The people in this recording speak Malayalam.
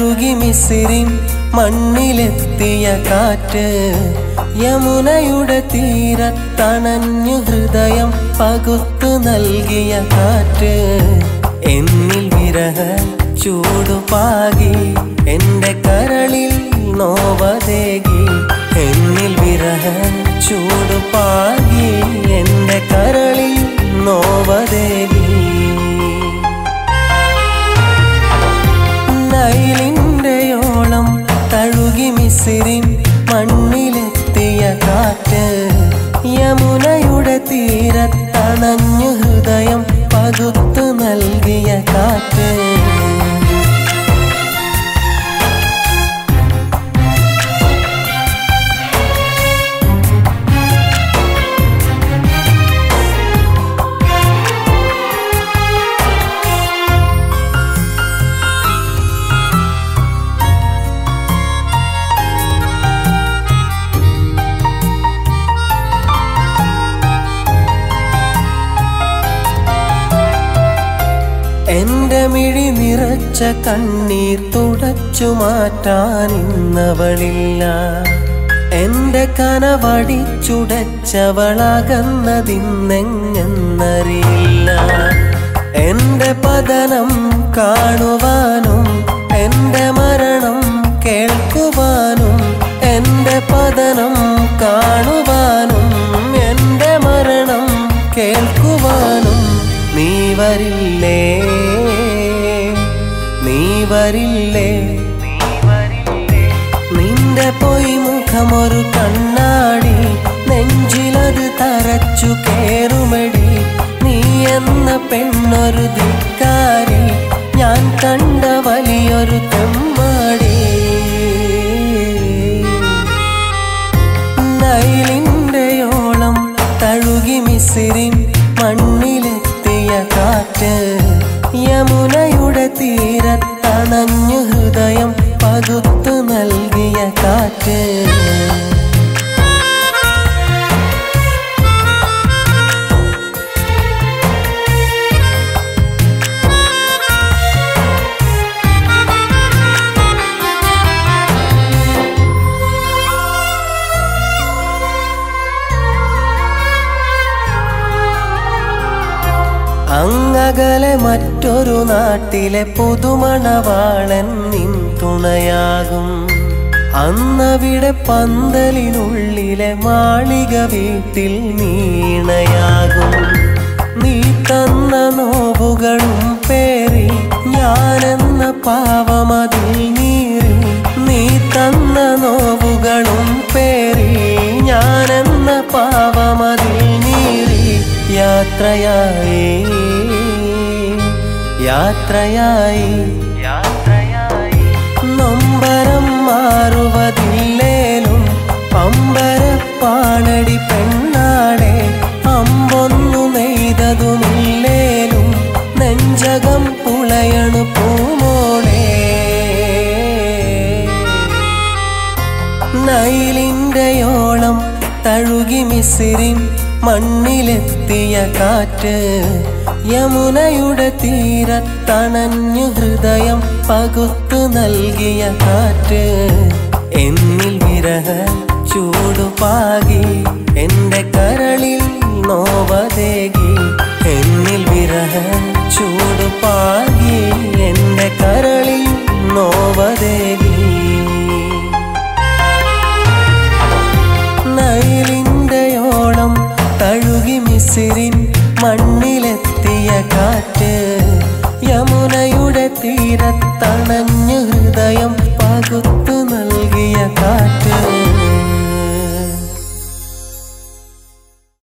തഴുകി മിസിറിൻ മണ്ണിലെത്തിയ കാറ്റ് യമുനയുടെ തീരത്തണഞ്ഞു ഹൃദയം പകുത്തു നൽകിയ കാറ്റ് എന്നിൽ വിരഹ ചൂടുപാകി എന്റെ കരളിൽ നോവതേകി എന്നിൽ വിരഹ ചൂടുപാകി എന്റെ കരളിൽ നോവതേകി നൈലിന്റെയോളം തഴുകി മിസിറിൻ മണ്ണിലെത്തിയ കാറ്റ് യമുനയുടെ തീരത്തണഞ്ഞു ഹൃദയം പകുത്തു നൽകിയ കാറ്റ് എന്റെ മിഴി നിറച്ച കണ്ണീർ തുടച്ചു മാറ്റാൻ ഇന്നവളില്ല എന്റെ കനവടിച്ചുടച്ചവളകന്നതിന്നെങ്ങെന്നറിയില്ല എന്റെ പതനം കാണുവാനും എന്റെ മരണം കേൾക്കുവാനും എന്റെ പതനം കാണുവാനും എന്റെ മരണം കേൾക്കുവാനും നീ വരില്ലേ നീ വരില്ലേ നിന്റെ പൊയ് മുഖമൊരു കണ്ണാടി നെഞ്ചിലത് തറച്ചു കേറുമടി നീ എന്ന പെണ്ണൊരു ധിക്കാരി ഞാൻ കണ്ട വലിയൊരു തെമ്മാടി നൈലിന്റെയോളം തഴുകി മിസിറിൻ മണ്ണിലെത്തിയ കാറ്റ് യമുനയുടെ തീരത്തണഞ്ഞു ഹൃദയം പകുത്തു നൽകിയ കാറ്റ് അങ്ങകലെ മറ്റൊരു നാട്ടിലെ പുതുമണവാളൻ നിൻ തുണയാകും അന്നവിടെ പന്തലിനുള്ളിലെ മാളിക വീട്ടിൽ നീണയാകും നീ തന്ന നോവുകളും പേറി ഞാനെന്ന പാവമതിൽ നീറി നീ തന്ന നോവുകളും പേറി ഞാനെന്ന പാവമതിൽ നീറി യാത്രയായി യാത്രയായി യാത്രയായി നൊമ്പരം മാറുവതില്ലേലും പമ്പരപ്പാണടി പെണ്ണാടെ അമ്പൊന്നു നെയ്തതുമില്ലേലും നെഞ്ചകം പുളയണു പൂമോളെ നൈലിന്റെയോളം തഴുകി മിസിറിൻ മണ്ണിലെത്തിയ കാറ്റ് യമുനയുടെ തീരത്തണഞ്ഞു ഹൃദയം പകുത്തു നൽകിയ കാറ്റ് എന്നിൽ വിരഹ ചൂടുപാകി എന്റെ കരളിൽ നോവതേകി എന്നിൽ വിരഹ ചൂടുപാകി എന്റെ കരളിൽ നോവതേകി നൈലിന്റെയോളം തഴുകി മിസിറിൻ മണ്ണിലെത്തിയ കാറ്റ് യമുനയുടെ തീരത്തണഞ്ഞു ഹൃദയം പകുത്തു നൽകിയ കാറ്റ്